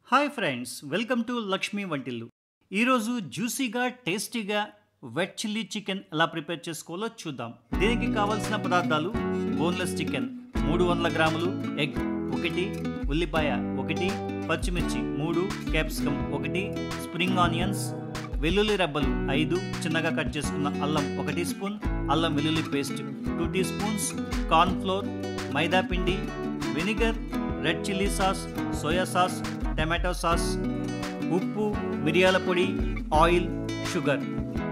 hi friends welcome to Lakshmi Vantillu ఈరోజు జ్యూసీగా టేస్టీగా వెట్ చిల్లీ చికెన్ ఎలా ప్రిపేర్ చేసుకోవాలో చూద్దాం దీనికి కావలసిన పదార్థాలు బోన్లెస్ చికెన్ మూడు వందల గ్రాములు ఎగ్ ఒకటి ఉల్లిపాయ ఒకటి పచ్చిమిర్చి మూడు క్యాప్సికమ్ ఒకటి స్ప్రింగ్ ఆనియన్స్ వెల్లుల్లి రెబ్బలు ఐదు చిన్నగా కట్ చేసుకున్న అల్లం ఒక టీ స్పూన్ అల్లం వెల్లుల్లి paste two teaspoons corn flour maida పిండి vinegar red chilli sauce soya sauce tomato sauce ఉప్పు మిరియాల పొడి ఆయిల్ షుగర్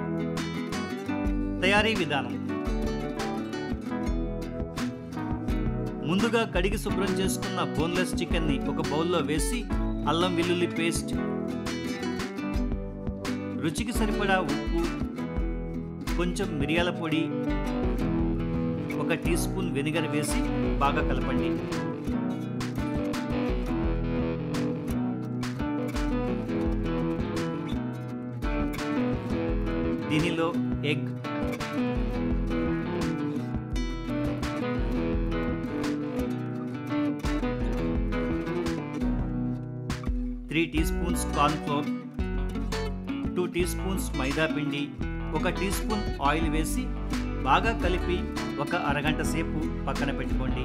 తయారీ విధానం ముందుగా కడిగి శుభ్రం చేసుకున్న బోన్లెస్ చికెన్ని ఒక బౌల్లో వేసి అల్లం వెల్లుల్లి పేస్ట్ రుచికి సరిపడా ఉప్పు కొంచెం మిరియాల పొడి ఒక టీ స్పూన్ వెనిగర్ వేసి బాగా కలపండి దీనిలో egg three teaspoons corn flour two teaspoons maida పిండి ఒక టీ స్పూన్ ఆయిల్ వేసి బాగా కలిపి ఒక అరగంట సేపు పక్కన పెట్టుకోండి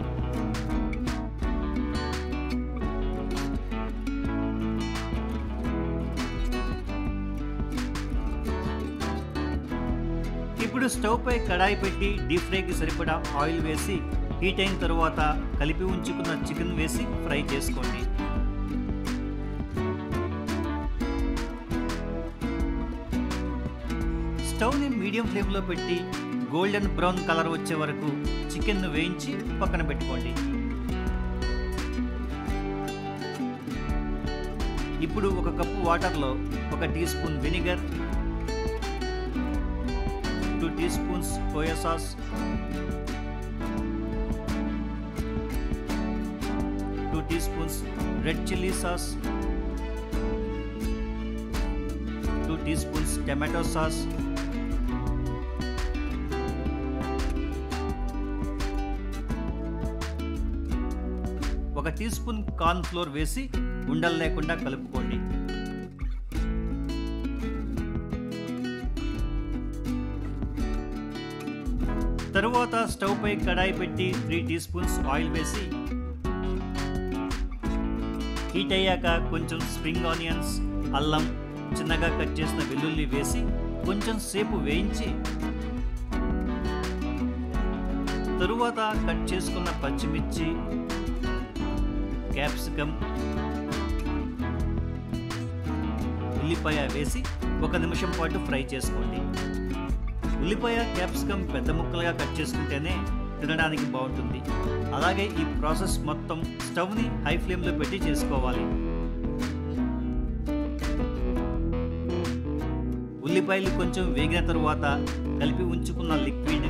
ఇప్పుడు స్టవ్ పై కడాయి పెట్టి డీప్ ఫ్రైకి సరిపడా ఆయిల్ వేసి హీట్ అయిన తరువాత కలిపి ఉంచుకున్న చికెన్ వేసి ఫ్రై చేసుకోండి స్టవ్ని మీడియం ఫ్లేమ్లో పెట్టి గోల్డెన్ బ్రౌన్ కలర్ వచ్చే వరకు చికెన్ను వేయించి పక్కన పెట్టుకోండి ఇప్పుడు ఒక కప్పు వాటర్లో ఒక teaspoon vinegar two teaspoons soya sauce two teaspoons red chilli sauce two teaspoons tomato sauce ఒక టీ స్పూన్ కార్న్ ఫ్లోర్ వేసి ఉండలు లేకుండా కలుపుకోండి తరువాత స్టవ్ పై కడాయి పెట్టి త్రీ టీ స్పూన్స్ ఆయిల్ వేసి హీట్ అయ్యాక కొంచెం స్ప్రింగ్ ఆనియన్స్ అల్లం చిన్నగా కట్ చేసిన వెల్లుల్లి వేసి కొంచెం సేపు వేయించి తరువాత కట్ చేసుకున్న పచ్చిమిర్చి క్యాప్సికమ్ ఉల్లిపాయ వేసి ఒక నిమిషం పాటు ఫ్రై చేసుకోండి ఉల్లిపాయ క్యాప్సికమ్ పెద్ద ముక్కలుగా కట్ చేసుకుంటేనే తినడానికి బాగుంటుంది అలాగే ఈ ప్రాసెస్ మొత్తం స్టవ్ని హై ఫ్లేమ్లో పెట్టి చేసుకోవాలి ఉల్లిపాయలు కొంచెం వేగిన తరువాత కలిపి ఉంచుకున్న liquid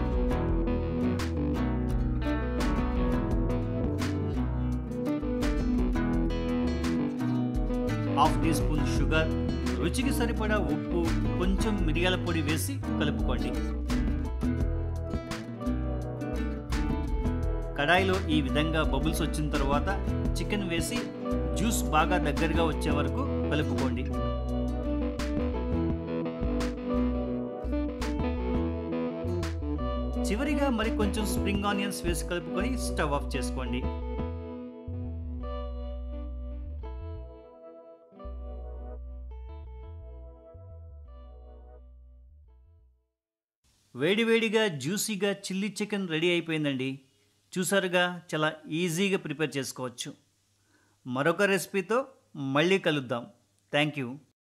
half teaspoon sugar రుచికి సరిపడా ఉప్పు కొంచెం మిరియాల పొడి వేసి కలుపుకోండి కడాయిలో ఈ విధంగా బబుల్స్ వచ్చిన తర్వాత చికెన్ వేసి జ్యూస్ బాగా దగ్గరగా వచ్చే వరకు కలుపుకోండి చివరిగా మరి కొంచెం స్ప్రింగ్ ఆనియన్స్ వేసి కలుపుకొని స్టవ్ ఆఫ్ చేసుకోండి వేడివేడిగా జ్యూసీగా చిల్లీ చికెన్ రెడీ అయిపోయిందండి చూసారుగా చాలా ఈజీగా ప్రిపేర్ చేసుకోవచ్చు మరొక రెసిపీతో మళ్ళీ కలుద్దాం థ్యాంక్ యూ